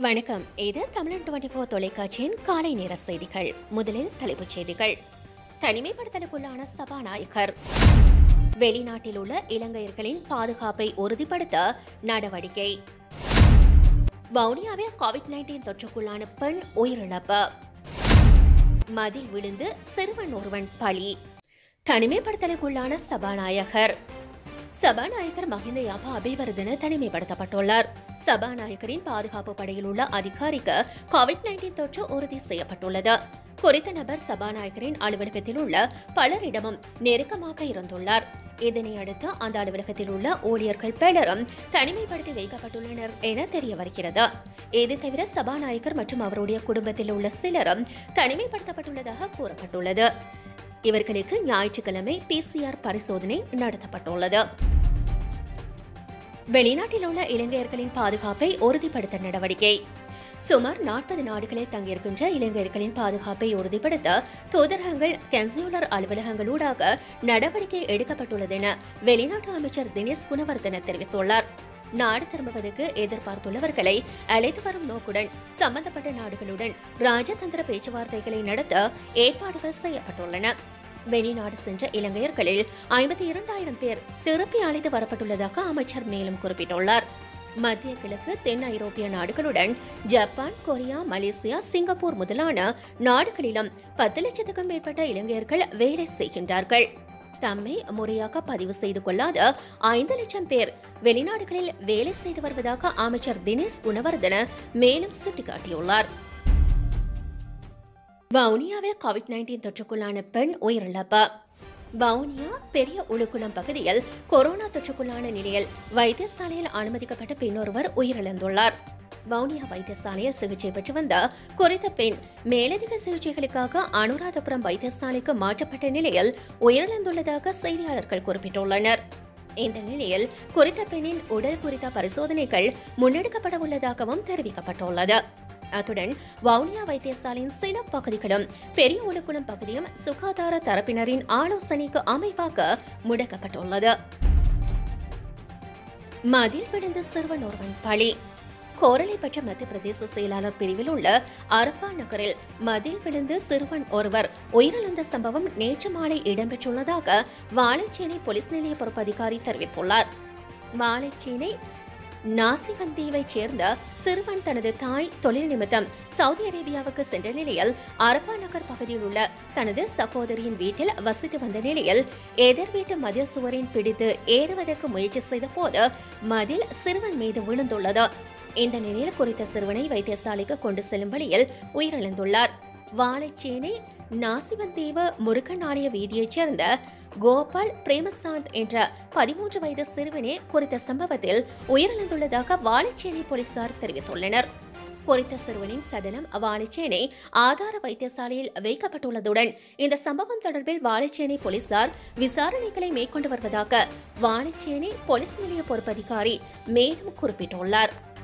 வணக்கம் இது தமிழன் டுவெண்டி ஃபோர் தொலைக்காட்சியின் காலை நேர செய்திகள் முதலில் தலைப்புச் செய்திகள் தனிமைப்படுத்தலுக்குள்ளான சபாநாயகர் வெளிநாட்டில் உள்ள இலங்கையர்களின் பாதுகாப்பை உறுதிப்படுத்த நடவடிக்கை வவுனியாவில் கோவிட் நைன்டீன் தொற்றுக்குள்ளான பெண் உயிரிழப்பு மதில் விழுந்து சிறுவன் ஒருவன் பலி தனிமைப்படுத்தலுக்குள்ளான சபாநாயகர் சபாநாயகர் மஹிந்த யாபா அபிவர்தன தனிமைப்படுத்தப்பட்டுள்ளார் சபாநாயகரின் பாதுகாப்பு படையில் உள்ள அதிகாரிக்கு கோவிட் நைன்டீன் தொற்று உறுதி செய்யப்பட்டுள்ளது குறித்த நபர் சபாநாயகரின் அலுவலகத்தில் உள்ள பலரிடமும் நெருக்கமாக இருந்துள்ளார் இதனை அடுத்து அந்த அலுவலகத்தில் உள்ள ஊழியர்கள் பலரும் தனிமைப்படுத்தி வைக்கப்பட்டுள்ளனர் என தெரிய வருகிறது இது தவிர சபாநாயகர் மற்றும் அவருடைய குடும்பத்தில் உள்ள சிலரும் தனிமைப்படுத்தப்பட்டுள்ளதாக கூறப்பட்டுள்ளது இவர்களுக்கு ஞாயிற்றுக்கிழமை பிசிஆர் பரிசோதனை நடத்தப்பட்டுள்ளது வெளிநாட்டில் உள்ள இலங்கையர்களின் பாதுகாப்பை உறுதிப்படுத்த நடவடிக்கை சுமார் நாற்பது நாடுகளில் தங்கியிருக்கின்ற இலங்கையர்களின் பாதுகாப்பை உறுதிப்படுத்த தூதரகங்கள் கன்சியூலர் அலுவலகங்களூடாக நடவடிக்கை எடுக்கப்பட்டுள்ளது என வெளிநாட்டு அமைச்சர் தினேஷ் குணவர்தன தெரிவித்துள்ளார் நாடு திரும்புவதற்கு எதிர்பார்த்துள்ளவர்களை அழைத்து வரும் நோக்குடன் சம்பந்தப்பட்ட நாடுகளுடன் ராஜதந்திர பேச்சுவார்த்தைகளை நடத்த ஏற்பாடுகள் செய்யப்பட்டுள்ளன வெளிநாடு சென்ற இலங்கையர்களில் ஐம்பத்தி இரண்டாயிரம் பேர் திருப்பி அழைத்து வரப்பட்டுள்ளதாக அமைச்சர் மேலும் குறிப்பிட்டுள்ளார் மத்திய கிழக்கு தென் ஐரோப்பிய நாடுகளுடன் ஜப்பான் கொரியா மலேசியா சிங்கப்பூர் முதலான நாடுகளிலும் பத்து லட்சத்துக்கும் மேற்பட்ட இலங்கையர்கள் வேலை செய்கின்றார்கள் தம்மை முறையாக பதிவு செய்து கொள்ளாத ஐந்து லட்சம் பேர் வெளிநாடுகளில் வேலை செய்து வருவதாக அமைச்சர் தினேஷ் குணவர்தன மேலும் சுட்டிக்காட்டியுள்ளார் வவுனியாவில் கோவிட் நைன்டீன் தொற்றுக்குள்ளான பெண் உயிரிழப்பு வவுனியா பெரிய உளுக்குளம் பகுதியில் கொரோனா தொற்றுக்குள்ளான நிலையில் வைத்தியசாலையில் அனுமதிக்கப்பட்ட பெண் ஒருவர் உயிரிழந்துள்ளார் வவுனியா வைத்தியசாலையில் சிகிச்சை பெற்று வந்த குறித்த பெண் மேலதிக சிகிச்சைகளுக்காக அனுராதபுரம் வைத்தியசாலைக்கு மாற்றப்பட்ட நிலையில் உயிரிழந்துள்ளதாக செய்தியாளர்கள் குறிப்பிட்டுள்ளனர் இந்த நிலையில் குறித்த பெண்ணின் உடல் குறித்த பரிசோதனைகள் முன்னெடுக்கப்பட உள்ளதாகவும் தெரிவிக்கப்பட்டுள்ளது அத்துடன் வவுனியா வைத்தியசாலையின் சில பகுதிகளும் பெரிய ஒழுக்குளம் பகுதியும் சுகாதார தரப்பினரின் ஆலோசனைக்கு அமைவாக முடக்கப்பட்டுள்ளது மதில் விழுந்த சிறுவன் ஒருவன் பலி கோரளைப்பற்ற மத்திய பிரதேச செயலாளர் பிரிவில் உள்ள அரபா நகரில் மதில் விழுந்து சிறுவன் ஒருவர் உயிரிழந்த சம்பவம் நேற்று மாலை இடம்பெற்றுள்ளதாக வாழைச்சேனை போலீஸ் நிலைய பொறுப்பு அதிகாரி தெரிவித்துள்ளார் வாழைச்சேனை நாசிவந்தீவைச் சேர்ந்த சிறுவன் தனது தாய் தொழில் நிமித்தம் சவுதி அரேபியாவுக்கு சென்ற நிலையில் அரபா நகர் பகுதியில் உள்ள தனது சகோதரியின் வீட்டில் வசித்து வந்த நிலையில் எதிர் வீட்டு மதில் சுவரின் பிடித்து ஏறுவதற்கு முயற்சி செய்த போது மதில் சிறுவன் மீது விழுந்துள்ளது இந்த நிலையில் குறித்த சிறுவனை வைத்தியசாலைக்கு கொண்டு செல்லும் வழியில் உயிரிழந்துள்ளார் வாழைச்சேனை நாசிவந்தீவு முருகநாணய வீதியைச் சேர்ந்த கோபால் பிரேமசாந்த் என்ற பதிமூன்று வயது சிறுவனே குறித்த சம்பவத்தில் உயிரிழந்துள்ளதாக வாழைச்சேனை போலீசார் தெரிவித்துள்ளனர் குறித்த சிறுவனின் சடலம் வாழைச்சேனை ஆதார வைத்தியசாலையில் வைக்கப்பட்டுள்ளதுடன் இந்த சம்பவம் தொடர்பில் வாழைச்சேனை போலீசார் விசாரணைகளை மேற்கொண்டு வருவதாக வாழைச்சேனை போலீஸ் நிலைய பொறுப்பதிகாரி மேலும் குறிப்பிட்டுள்ளார்